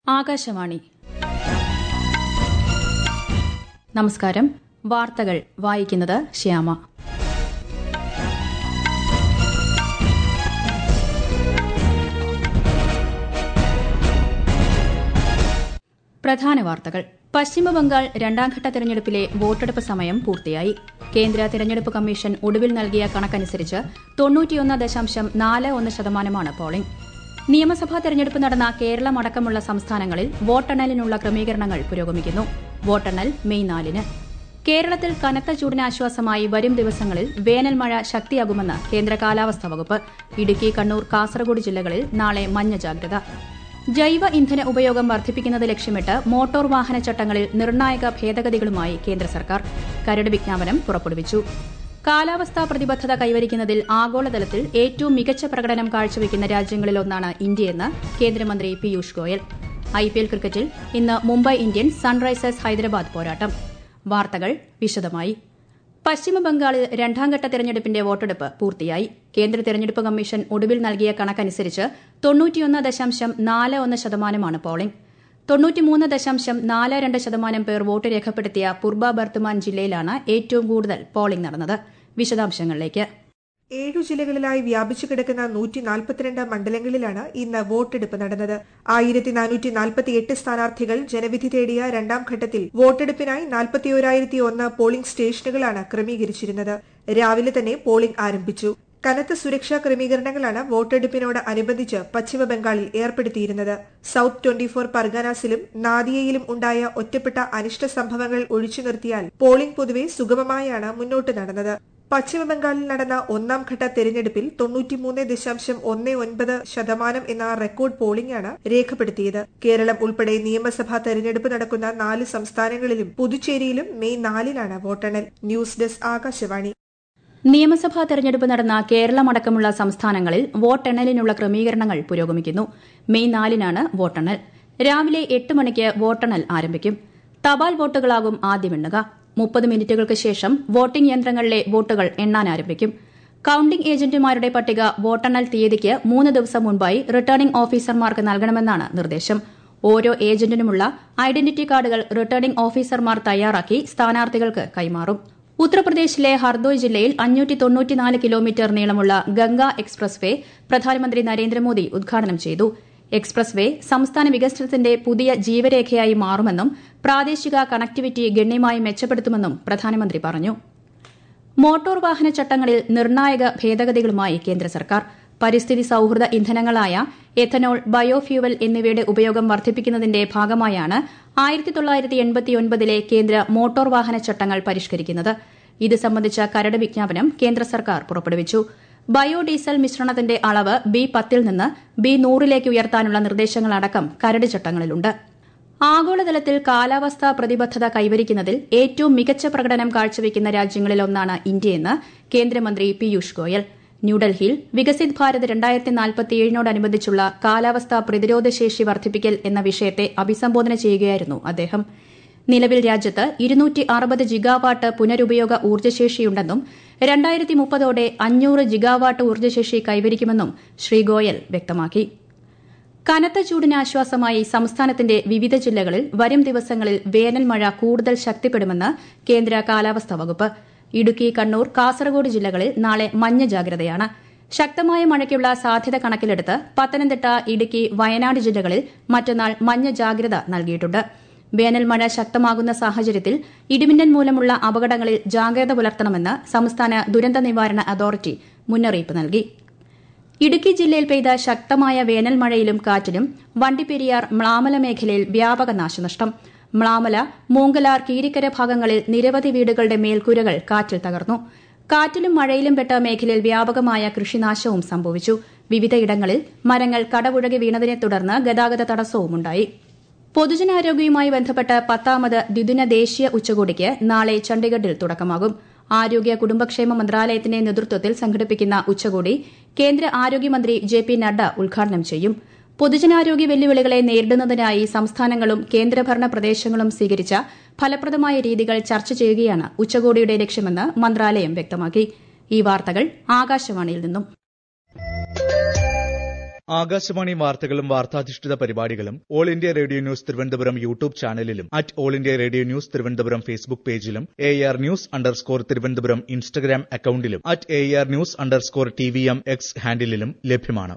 ആകാശവാണി നമസ്കാരം വാർത്തകൾ വായിക്കുന്നത് ശ്യാമ പ്രധാന വാർത്തകൾ പശ്ചിമബംഗാൾ രണ്ടാംഘട്ട തെരഞ്ഞെടുപ്പിലെ വോട്ടെടുപ്പ് സമയം പൂർത്തിയായി കേന്ദ്ര തെരഞ്ഞെടുപ്പ് കമ്മീഷൻ ഒടുവിൽ നൽകിയ കണക്കനുസരിച്ച് തൊണ്ണൂറ്റിയൊന്ന് ദശാംശം നാല് ഒന്ന് ശതമാനമാണ് പോളിംഗ് നിയമസഭാ തെരഞ്ഞെടുപ്പ് നടന്ന കേരളം അടക്കമുള്ള സംസ്ഥാനങ്ങളിൽ വോട്ടെണ്ണലിനുള്ള ക്രമീകരണങ്ങൾ പുരോഗമിക്കുന്നു വോട്ടെണ്ണൽ മെയ് നാലിന് കേരളത്തിൽ കനത്ത ചൂടിന് ആശ്വാസമായി വരും ദിവസങ്ങളിൽ വേനൽ മഴ ശക്തിയാകുമെന്ന് കേന്ദ്ര കാലാവസ്ഥാ വകുപ്പ് ഇടുക്കി കണ്ണൂർ കാസർഗോഡ് ജില്ലകളിൽ നാളെ മഞ്ഞ ജാഗ്രത ജൈവ ഇന്ധന ഉപയോഗം വർദ്ധിപ്പിക്കുന്നത് ലക്ഷ്യമിട്ട് മോട്ടോർ വാഹന ചട്ടങ്ങളിൽ നിർണായക ഭേദഗതികളുമായി കേന്ദ്ര സർക്കാർ കരട് വിജ്ഞാപനം പുറപ്പെടുവിച്ചു കാലാവസ്ഥാ പ്രതിബദ്ധത കൈവരിക്കുന്നതിൽ ആഗോളതലത്തിൽ ഏറ്റവും മികച്ച പ്രകടനം കാഴ്ചവെക്കുന്ന രാജ്യങ്ങളിലൊന്നാണ് ഇന്ത്യയെന്ന് കേന്ദ്രമന്ത്രി പീയൂഷ് ഗോയൽ ഐപിഎൽ ക്രിക്കറ്റിൽ ഇന്ന് മുംബൈ ഇന്ത്യൻസ് സൺറൈസേഴ്സ് ഹൈദരാബാദ് പോരാട്ടം വാർത്തകൾ വിശദമായി പശ്ചിമബംഗാളിൽ രണ്ടാംഘട്ട തെരഞ്ഞെടുപ്പിന്റെ വോട്ടെടുപ്പ് പൂർത്തിയായി കേന്ദ്ര തെരഞ്ഞെടുപ്പ് കമ്മീഷൻ ഒടുവിൽ നൽകിയ കണക്കനുസരിച്ച് തൊണ്ണൂറ്റിയൊന്ന് ദശാംശം നാല് ഒന്ന് ശതമാനമാണ് പോളിംഗ് തൊണ്ണൂറ്റിമൂന്ന് ദശാംശം നാല് രണ്ട് ശതമാനം പേർ വോട്ട് രേഖപ്പെടുത്തിയ പൂർബ ബർദ്മാൻ ജില്ലയിലാണ് ഏറ്റവും കൂടുതൽ പോളിംഗ് നടന്നത് വിശദാംശങ്ങളിലേക്ക് ഏഴു ജില്ലകളിലായി വ്യാപിച്ചു കിടക്കുന്ന നൂറ്റി നാൽപ്പത്തിരണ്ട് മണ്ഡലങ്ങളിലാണ് ഇന്ന് വോട്ടെടുപ്പ് നടന്നത് ആയിരത്തി നാനൂറ്റി നാൽപ്പത്തി എട്ട് സ്ഥാനാർത്ഥികൾ ജനവിധി തേടിയ രണ്ടാം ഘട്ടത്തിൽ വോട്ടെടുപ്പിനായി നാൽപ്പത്തിയോരായിരത്തി ഒന്ന് പോളിംഗ് സ്റ്റേഷനുകളാണ് ക്രമീകരിച്ചിരുന്നത് രാവിലെ തന്നെ പോളിംഗ് ആരംഭിച്ചു കനത്ത സുരക്ഷാ ക്രമീകരണങ്ങളാണ് വോട്ടെടുപ്പിനോട് അനുബന്ധിച്ച് പശ്ചിമബംഗാളിൽ ഏർപ്പെടുത്തിയിരുന്നത് സൌത്ത് ട്വന്റി ഫോർ പർഗാനാസിലും നാദിയയിലും ഉണ്ടായ ഒറ്റപ്പെട്ട അനിഷ്ട സംഭവങ്ങൾ ഒഴിച്ചു നിർത്തിയാൽ പോളിംഗ് പൊതുവെ സുഗമമായാണ് മുന്നോട്ട് നടന്നത് പശ്ചിമബംഗാളിൽ നടന്ന ഒന്നാം ഘട്ട തെരഞ്ഞെടുപ്പിൽ തൊണ്ണൂറ്റിമൂന്ന് ദശാംശം ഒന്ന് ഒൻപത് ശതമാനം എന്ന റെക്കോർഡ് പോളിംഗാണ് രേഖപ്പെടുത്തിയത് കേരളം ഉൾപ്പെടെ നിയമസഭാ തെരഞ്ഞെടുപ്പ് നടക്കുന്ന നാല് സംസ്ഥാനങ്ങളിലും പുതുച്ചേരിയിലും മെയ് നാലിനാണ് വോട്ടെണ്ണൽ ന്യൂസ് ഡെസ്ക് ആകാശവാണി നിയമസഭാ തെരഞ്ഞെടുപ്പ് നടന്ന കേരളമടക്കമുള്ള സംസ്ഥാനങ്ങളിൽ വോട്ടെണ്ണലിനുള്ള ക്രമീകരണങ്ങൾ പുരോഗമിക്കുന്നു മെയ് നാലിനാണ് വോട്ടെണ്ണൽ രാവിലെ എട്ട് മണിക്ക് വോട്ടെണ്ണൽ ആരംഭിക്കും തപാൽ വോട്ടുകളാകും ആദ്യം എണ്ണുക മുപ്പത് മിനിറ്റുകൾക്ക് ശേഷം വോട്ടിംഗ് യന്ത്രങ്ങളിലെ വോട്ടുകൾ എണ്ണാൻ ആരംഭിക്കും കൌണ്ടിംഗ് ഏജന്റുമാരുടെ പട്ടിക വോട്ടെണ്ണൽ തീയതിക്ക് മൂന്ന് ദിവസം മുൻപായി റിട്ടേണിംഗ് ഓഫീസർമാർക്ക് നൽകണമെന്നാണ് നിർദ്ദേശം ഓരോ ഏജന്റിനുമുള്ള ഐഡന്റിറ്റി കാർഡുകൾ റിട്ടേണിംഗ് ഓഫീസർമാർ തയ്യാറാക്കി സ്ഥാനാർത്ഥികൾക്ക് കൈമാറും ഉത്തർപ്രദേശിലെ ഹർദോയ് ജില്ലയിൽ അഞ്ഞൂറ്റി തൊണ്ണൂറ്റിനാല് കിലോമീറ്റർ നീളമുള്ള ഗംഗ എക്സ്പ്രസ് വേ പ്രധാനമന്ത്രി നരേന്ദ്രമോദി ഉദ്ഘാടനം ചെയ്തു എക്സ്പ്രസ് വേ സംസ്ഥാന വികസനത്തിന്റെ പുതിയ ജീവരേഖയായി മാറുമെന്നും പ്രാദേശിക കണക്ടിവിറ്റി ഗണ്യമായി മെച്ചപ്പെടുത്തുമെന്നും പ്രധാനമന്ത്രി പറഞ്ഞു മോട്ടോർ വാഹന ചട്ടങ്ങളിൽ നിർണായക ഭേദഗതികളുമായി കേന്ദ്ര സർക്കാർ പരിസ്ഥിതി സൌഹൃദ ഇന്ധനങ്ങളായ എഥനോൾ ബയോഫ്യൂവൽ എന്നിവയുടെ ഉപയോഗം വർദ്ധിപ്പിക്കുന്നതിന്റെ ഭാഗമായാണ് ആയിരത്തി തൊള്ളായിരത്തി എൺപത്തിയൊൻപതിലെ കേന്ദ്ര മോട്ടോർ വാഹന ചട്ടങ്ങൾ പരിഷ്കരിക്കുന്നത് ഇത് സംബന്ധിച്ച കരട് വിജ്ഞാപനം കേന്ദ്ര സർക്കാർ പുറപ്പെടുവിച്ചു ബയോഡീസൽ മിശ്രണത്തിന്റെ അളവ് ബി പത്തിൽ നിന്ന് ബി നൂറിലേക്ക് ഉയർത്താനുള്ള നിർദ്ദേശങ്ങളടക്കം കരട് ചട്ടങ്ങളിലുണ്ട് ആഗോളതലത്തിൽ കാലാവസ്ഥാ പ്രതിബദ്ധത കൈവരിക്കുന്നതിൽ ഏറ്റവും മികച്ച പ്രകടനം കാഴ്ചവെക്കുന്ന രാജ്യങ്ങളിലൊന്നാണ് ഇന്ത്യയെന്ന് കേന്ദ്രമന്ത്രി പീയൂഷ് ഗോയൽ ന്യൂഡൽഹിയിൽ വികസിത് ഭാരത് രണ്ടായിരത്തി നാൽപ്പത്തിയേഴിനോടനുബന്ധിച്ചുള്ള കാലാവസ്ഥാ പ്രതിരോധശേഷി വർദ്ധിപ്പിക്കൽ എന്ന വിഷയത്തെ അഭിസംബോധന ചെയ്യുകയായിരുന്നു അദ്ദേഹം നിലവിൽ രാജ്യത്ത് ഇരുന്നൂറ്റി അറുപത് ജിഗാവാട്ട് പുനരുപയോഗ ഊർജ്ജശേഷിയുണ്ടെന്നും രണ്ടായിരത്തി മുപ്പതോടെ അഞ്ഞൂറ് ജിഗാവാട്ട് ഊർജ്ജശേഷി കൈവരിക്കുമെന്നും ശ്രീ ഗോയൽ വ്യക്തമാക്കി കനത്ത ചൂടിന് ആശ്വാസമായി സംസ്ഥാനത്തിന്റെ വിവിധ ജില്ലകളിൽ വരും ദിവസങ്ങളിൽ വേനൽ മഴ കൂടുതൽ ശക്തിപ്പെടുമെന്ന് കേന്ദ്ര കാലാവസ്ഥാ വകുപ്പ് ഇടുക്കി കണ്ണൂർ കാസർഗോഡ് ജില്ലകളിൽ നാളെ മഞ്ഞ ജാഗ്രതയാണ് ശക്തമായ മഴയ്ക്കുള്ള സാധ്യത കണക്കിലെടുത്ത് പത്തനംതിട്ട ഇടുക്കി വയനാട് ജില്ലകളിൽ മറ്റന്നാൾ മഞ്ഞ ജാഗ്രത നൽകിയിട്ടുണ്ട് വേനൽ മഴ ശക്തമാകുന്ന സാഹചര്യത്തിൽ ഇടിമിന്നൽ മൂലമുള്ള അപകടങ്ങളിൽ ജാഗ്രത പുലർത്തണമെന്ന് സംസ്ഥാന ദുരന്ത നിവാരണ അതോറിറ്റി മുന്നറിയിപ്പ് നൽകി ഇടുക്കി ജില്ലയിൽ പെയ്ത ശക്തമായ വേനൽ മഴയിലും കാറ്റിലും വണ്ടിപ്പെരിയാർ മ്ലാമല മേഖലയിൽ വ്യാപക നാശനഷ്ടം മ്ലാമല മൂങ്കലാർ കീരിക്കര ഭാഗങ്ങളിൽ നിരവധി വീടുകളുടെ മേൽക്കൂരകൾ കാറ്റിൽ തകർന്നു കാറ്റിലും മഴയിലും പെട്ട മേഖലയിൽ വ്യാപകമായ കൃഷിനാശവും സംഭവിച്ചു വിവിധയിടങ്ങളിൽ മരങ്ങൾ കടപുഴകി വീണതിനെ തുടർന്ന് ഗതാഗത തടസ്സവുമുണ്ടായി പൊതുജനാരോഗ്യവുമായി ബന്ധപ്പെട്ട് പത്താമത് ദ്വിദിന ദേശീയ ഉച്ചകോടിക്ക് നാളെ ചണ്ഡീഗഡിൽ തുടക്കമാകും ആരോഗ്യ കുടുംബക്ഷേമ മന്ത്രാലയത്തിന്റെ നേതൃത്വത്തിൽ സംഘടിപ്പിക്കുന്ന ഉച്ചകോടി കേന്ദ്ര ആരോഗ്യമന്ത്രി ജെ പി നഡ്ഡ ഉദ്ഘാടനം ചെയ്യും പൊതുജനാരോഗ്യ വെല്ലുവിളികളെ നേരിടുന്നതിനായി സംസ്ഥാനങ്ങളും കേന്ദ്രഭരണ പ്രദേശങ്ങളും സ്വീകരിച്ച ഫലപ്രദമായ രീതികൾ ചർച്ച ചെയ്യുകയാണ് ഉച്ചകോടിയുടെ ലക്ഷ്യമെന്ന് മന്ത്രാലയം വ്യക്തമാക്കി ഈ വാർത്തകൾ ആകാശവാണിയിൽ നിന്നും ആകാശവാണി വാർത്തകളും വാർത്താധിഷ്ഠിത പരിപാടികളും all India radio news Thiruvananthapuram YouTube ചാനലിലും at all India radio news Thiruvananthapuram Facebook പേജിലും A R news underscore Thiruvananthapuram Instagram അക്കൌണ്ടിലും at A R news underscore T V M X ഹാൻഡിലും ലഭ്യമാണ്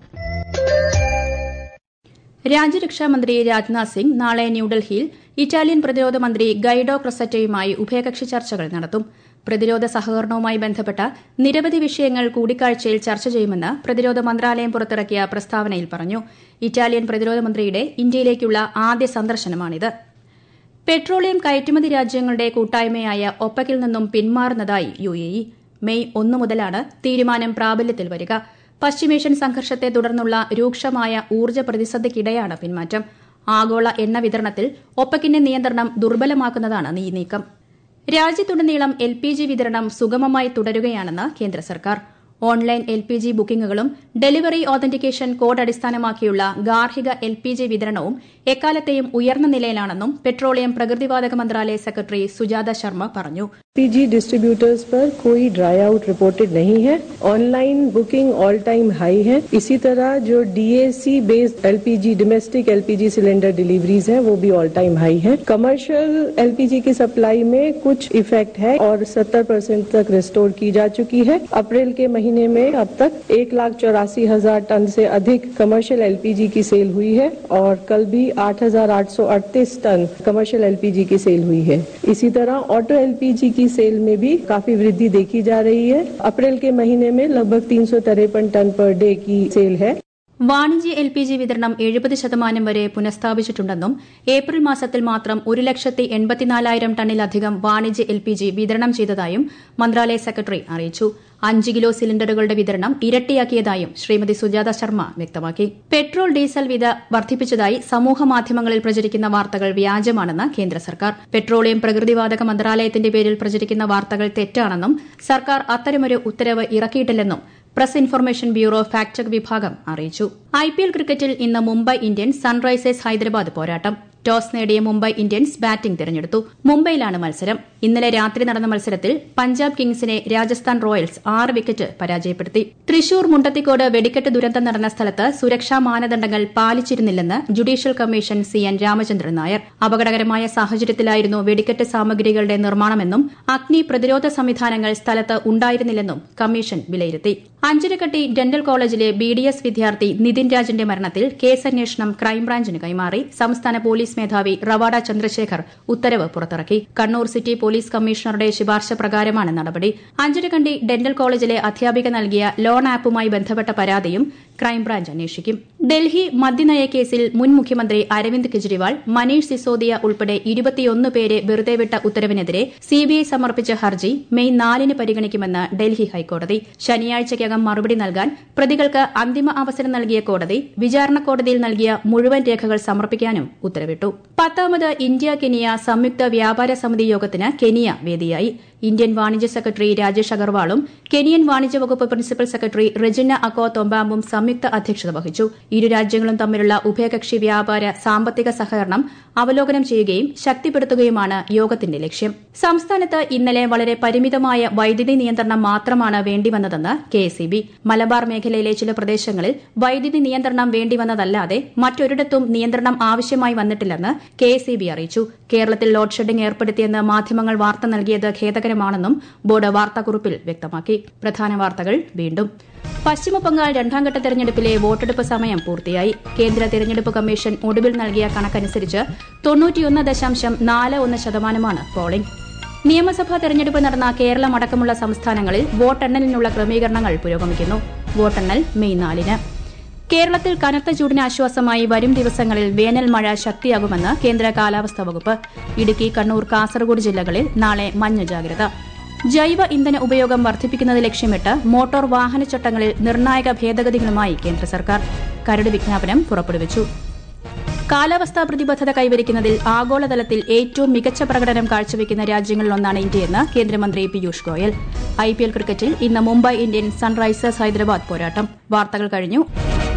രാജ്യരക്ഷാമന്ത്രി രാജ്നാഥ് സിംഗ് നാളെ ന്യൂഡൽഹിയിൽ ഇറ്റാലിയൻ പ്രതിരോധ മന്ത്രി ഗൈഡോ ക്രസറ്റയുമായി ഉഭയകക്ഷി ചർച്ചകൾ നടത്തും പ്രതിരോധ സഹകരണവുമായി ബന്ധപ്പെട്ട നിരവധി വിഷയങ്ങൾ കൂടിക്കാഴ്ചയിൽ ചർച്ച ചെയ്യുമെന്ന് പ്രതിരോധ മന്ത്രാലയം പുറത്തിറക്കിയ പ്രസ്താവനയിൽ പറഞ്ഞു ഇറ്റാലിയൻ പ്രതിരോധ മന്ത്രിയുടെ ഇന്ത്യയിലേക്കുള്ള ആദ്യ സന്ദർശനമാണിത് പെട്രോളിയം കയറ്റുമതി രാജ്യങ്ങളുടെ കൂട്ടായ്മയായ ഒപ്പക്കിൽ നിന്നും പിന്മാറുന്നതായി യു എ ഇ മെയ് ഒന്ന് മുതലാണ് തീരുമാനം പ്രാബല്യത്തിൽ വരിക പശ്ചിമേഷ്യൻ സംഘർഷത്തെ തുടർന്നുള്ള രൂക്ഷമായ ഊർജ്ജ പ്രതിസന്ധിക്കിടെയാണ് പിന്മാറ്റം ആഗോള എണ്ണ വിതരണത്തിൽ ഒപ്പക്കിന്റെ നിയന്ത്രണം ദുർബലമാക്കുന്നതാണ് ഈ നീക്കം രാജ്യത്തുടനീളം എൽ പി ജി വിതരണം സുഗമമായി തുടരുകയാണെന്ന് കേന്ദ്ര സർക്കാർ ഓൺലൈൻ എൽ പി ജി ബുക്കിംഗുകളും ഡെലിവറി ഓതന്റിക്കേഷൻ കോഡ് അടിസ്ഥാനമാക്കിയുള്ള ഗാർഹിക എൽ പി ജി വിതരണവും എക്കാലത്തെയും ഉയർന്ന നിലയിലാണെന്നും പെട്രോളിയം പ്രകൃതിവാതക മന്ത്രാലയ സെക്രട്ടറി സുജാത ശർമ്മ പറഞ്ഞു एलपीजी डिस्ट्रीब्यूटर्स पर कोई ड्राई आउट रिपोर्टेड नहीं है online booking all time high है इसी तरह जो DAC based LPG domestic LPG cylinder deliveries है वो भी ऑल टाइम हाई है कमर्शियल एलपीजी की सप्लाई में कुछ इफेक्ट है और 70 परसेंट तक रिस्टोर की जा चुकी है अप्रैल के महीने में अब तक एक लाख चौरासी हजार टन से अधिक कमर्शियल एलपीजी की सेल हुई है और कल भी आठ हजार आठ सौ अड़तीस टन कमर्शियल एलपीजी की सेल हुई है इसी तरह ऑटो एलपीजी की सेल में भी काफी वृद्धि देखी जा रही है अप्रैल के महीने में लगभग तीन सौ तिरपन टन पर डे की सेल है വാണിജ്യ എൽ പി ജി വിതരണം എഴുപത് ശതമാനം വരെ പുനഃസ്ഥാപിച്ചിട്ടുണ്ടെന്നും ഏപ്രിൽ മാസത്തിൽ മാത്രം ഒരു ലക്ഷത്തി എൺപത്തിനാലായിരം ടണ്ണിലധികം വാണിജ്യ എൽ പി ജി വിതരണം ചെയ്തതായും മന്ത്രാലയ സെക്രട്ടറി അറിയിച്ചു അഞ്ച് കിലോ സിലിണ്ടറുകളുടെ വിതരണം ഇരട്ടിയാക്കിയതായും ശ്രീമതി സുജാത ശർമ്മ വ്യക്തമാക്കി പെട്രോൾ ഡീസൽ വില വർദ്ധിപ്പിച്ചതായി സമൂഹ മാധ്യമങ്ങളിൽ പ്രചരിക്കുന്ന വാർത്തകൾ വ്യാജമാണെന്ന് കേന്ദ്ര സർക്കാർ പെട്രോളിയം പ്രകൃതിവാതക മന്ത്രാലയത്തിന്റെ പേരിൽ പ്രചരിക്കുന്ന വാർത്തകൾ തെറ്റാണെന്നും സർക്കാർ അത്തരമൊരു ഉത്തരവ് ഇറക്കിയിട്ടില്ലെന്നും press information bureau fact check വിഭാഗം അറിയിച്ചു ഐപിഎൽ ക്രിക്കറ്റിൽ ഇന്ന് മുംബൈ ഇന്ത്യൻസ് സൺറൈസേഴ്സ് ഹൈദരാബാദ് പോരാട്ടം ടോസ് നേടിയ മുംബൈ ഇന്ത്യൻസ് ബാറ്റിംഗ് തിരഞ്ഞെടുത്തു മുംബൈയിലാണ് മത്സരം ഇന്നലെ രാത്രി നടന്ന മത്സരത്തിൽ പഞ്ചാബ് കിങ്സിനെ രാജസ്ഥാൻ റോയൽസ് ആറ് വിക്കറ്റ് പരാജയപ്പെടുത്തി തൃശൂർ മുണ്ടത്തിക്കോട് വെടിക്കെട്ട് ദുരന്തം നടന്ന സ്ഥലത്ത് സുരക്ഷാ മാനദണ്ഡങ്ങൾ പാലിച്ചിരുന്നില്ലെന്ന് judicial commission C N Ramachandran Nair അപകടകരമായ സാഹചര്യത്തിലായിരുന്നു വെടിക്കെട്ട് സാമഗ്രികളുടെ നിർമ്മാണമെന്നും അഗ്നി പ്രതിരോധ സംവിധാനങ്ങൾ സ്ഥലത്ത് ഉണ്ടായിരുന്നില്ലെന്നും കമ്മീഷൻ വിലയിരുത്തി അഞ്ചരക്കട്ടി ഡെന്റൽ കോളേജിലെ ബി ഡി എസ് വിദ്യാർത്ഥി നിതിൻ രാജിന്റെ മരണത്തിൽ കേസന്വേഷണം ക്രൈംബ്രാഞ്ചിന് കൈമാറി സംസ്ഥാന പോലീസ് മേധാവി റവാഡ ചന്ദ്രശേഖർ ഉത്തരവ് പുറത്തിറക്കി കണ്ണൂർ സിറ്റി പോലീസ് കമ്മീഷണറുടെ ശുപാർശ പ്രകാരമാണ് നടപടി അഞ്ചരക്കണ്ടി ഡെന്റൽ കോളേജിലെ അധ്യാപിക നൽകിയ ലോൺ ആപ്പുമായി ബന്ധപ്പെട്ട പരാതിയും ക്രൈംബ്രാഞ്ച് അന്വേഷിക്കും ഡൽഹി മദ്യനയ കേസിൽ മുൻ മുഖ്യമന്ത്രി അരവിന്ദ് കെജ്രിവാൾ മനീഷ് സിസോദിയ ഉൾപ്പെടെ ഇരുപത്തിയൊന്ന് പേരെ വെറുതെ വിട്ട ഉത്തരവിനെതിരെ സിബിഐ സമർപ്പിച്ച ഹർജി മെയ് നാലിന് പരിഗണിക്കുമെന്ന് ഡൽഹി ഹൈക്കോടതി ശനിയാഴ്ചയ്ക്കകം മറുപടി നൽകാൻ പ്രതികൾക്ക് അന്തിമ അവസരം നൽകിയ കോടതി വിചാരണ കോടതിയിൽ നൽകിയ മുഴുവൻ രേഖകൾ സമർപ്പിക്കാനും ഉത്തരവിട്ടു പത്താമത് ഇന്ത്യ കെനിയ സംയുക്ത വ്യാപാര സമിതി യോഗത്തിന് കെനിയ വേദിയായി ഇന്ത്യൻ വാണിജ്യ സെക്രട്ടറി രാജേഷ് അഗർവാളും കെനിയൻ വാണിജ്യ വകുപ്പ് പ്രിൻസിപ്പൽ സെക്രട്ടറി റെജിന അക്കോ തൊമ്പാമ്പും സംയുക്ത അധ്യക്ഷത വഹിച്ചു ഇരു രാജ്യങ്ങളും തമ്മിലുള്ള ഉഭയകക്ഷി വ്യാപാര സാമ്പത്തിക സഹകരണം അവലോകനം ചെയ്യുകയും ശക്തിപ്പെടുത്തുകയുമാണ് യോഗത്തിന്റെ ലക്ഷ്യം സംസ്ഥാനത്ത് ഇന്നലെ വളരെ പരിമിതമായ വൈദ്യുതി നിയന്ത്രണം മാത്രമാണ് വേണ്ടിവന്നതെന്ന് കെഎസ്ഇബി മലബാർ മേഖലയിലെ ചില പ്രദേശങ്ങളിൽ വൈദ്യുതി നിയന്ത്രണം വേണ്ടിവന്നതല്ലാതെ മറ്റൊരിടത്തും നിയന്ത്രണം ആവശ്യമായി വന്നിട്ടില്ലെന്ന് കെഎസ്ഇബി അറിയിച്ചു കേരളത്തിൽ ലോഡ് ഷെഡിംഗ് ഏർപ്പെടുത്തിയെന്ന് മാധ്യമങ്ങൾ വാർത്ത നൽകിയത് ഖേദകരമാണെന്നും ബോർഡ് വാർത്താക്കുറിപ്പിൽ വ്യക്തമാക്കി പ്രധാന വാർത്തകൾ വീണ്ടും പശ്ചിമബംഗാൾ രണ്ടാംഘട്ട തെരഞ്ഞെടുപ്പിലെ വോട്ടെടുപ്പ് സമയം പൂർത്തിയായി കേന്ദ്ര തെരഞ്ഞെടുപ്പ് കമ്മീഷൻ ഒടുവിൽ നൽകിയ കണക്കനുസരിച്ച് തൊണ്ണൂറ്റിയൊന്ന് ദശാംശം നാല് ഒന്ന് ശതമാനമാണ് പോളിംഗ് നിയമസഭാ തെരഞ്ഞെടുപ്പ് നടന്ന കേരളം അടക്കമുള്ള സംസ്ഥാനങ്ങളിൽ വോട്ടെണ്ണലിനുള്ള ക്രമീകരണങ്ങൾ പുരോഗമിക്കുന്നു വോട്ടെണ്ണൽ മെയ് നാലിന് കേരളത്തിൽ കനത്ത ചൂടിന് ആശ്വാസമായി വരും ദിവസങ്ങളിൽ വേനൽ മഴ ശക്തിയാകുമെന്ന് കേന്ദ്ര കാലാവസ്ഥാ വകുപ്പ് ഇടുക്കി കണ്ണൂർ കാസർഗോഡ് ജില്ലകളിൽ നാളെ മഞ്ഞ ജാഗ്രത ജൈവ ഇന്ധന ഉപയോഗം വർദ്ധിപ്പിക്കുന്നത് ലക്ഷ്യമിട്ട് മോട്ടോർ വാഹനച്ചട്ടങ്ങളിൽ നിർണായക ഭേദഗതികളുമായി കേന്ദ്ര സർക്കാർ കരട് വിജ്ഞാപനം പുറപ്പെടുവിച്ചു കാലാവസ്ഥാ പ്രതിബദ്ധത കൈവരിക്കുന്നതിൽ ആഗോളതലത്തിൽ ഏറ്റവും മികച്ച പ്രകടനം കാഴ്ചവെക്കുന്ന രാജ്യങ്ങളിലൊന്നാണ് ഇന്ത്യയെന്ന് കേന്ദ്രമന്ത്രി പീയൂഷ് ഗോയൽ ഐപിഎൽ ക്രിക്കറ്റിൽ ഇന്ന് മുംബൈ ഇന്ത്യൻസ് സൺറൈസേഴ്സ് ഹൈദരാബാദ് പോരാട്ടം വാർത്തകൾ കഴിഞ്ഞു